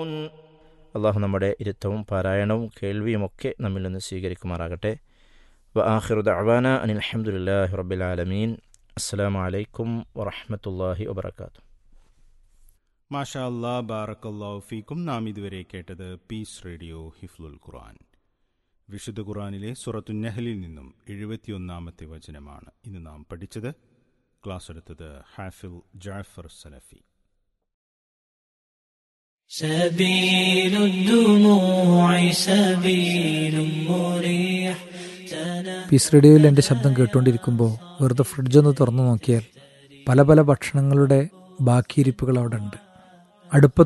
അള്ളാഹു നമ്മുടെ ഇരുത്തവും പാരായണവും കേൾവിയുമൊക്കെ നമ്മിൽ നിന്ന് സ്വീകരിക്കുമാറാകട്ടെ വ ആഖിറു ദഅവാന അനിൽ അൽഹംദുലില്ലാഹി റബ്ബിൽ ആലമീൻ അസ്സലാമു അലൈക്കും വറഹ്മത്തുള്ളാഹി വബറകാതുഹു മാഷാ അല്ലാ ബാറക്കല്ലാഹു ഫീക്കും നാം ഇതുവരെ കേട്ടത് പീസ് റേഡിയോ ഹിഫ്ലുൽ ഖുർആൻ വിശുദ്ധ ഖുർആനിലെ സുറത്തു നഹലിൽ നിന്നും എഴുപത്തിയൊന്നാമത്തെ വചനമാണ് ഇന്ന് നാം പഠിച്ചത് ക്ലാസ് എടുത്തത് ഹാഫിൽ ജാഫർ സലഫി سبيل الدموع سبيل مريح പീസ് റേഡിയോയിൽ എൻ്റെ ശബ്ദം കേട്ടുകൊണ്ടിരിക്കുമ്പോൾ വെറുതെ ഫ്രിഡ്ജ് ഒന്ന് തുറന്നു നോക്കിയാൽ പല പല ഭക്ഷണങ്ങളുടെ ബാക്കിയിരിപ്പുകൾ അവിടെ ഉണ്ട് അടുപ്പത്ത്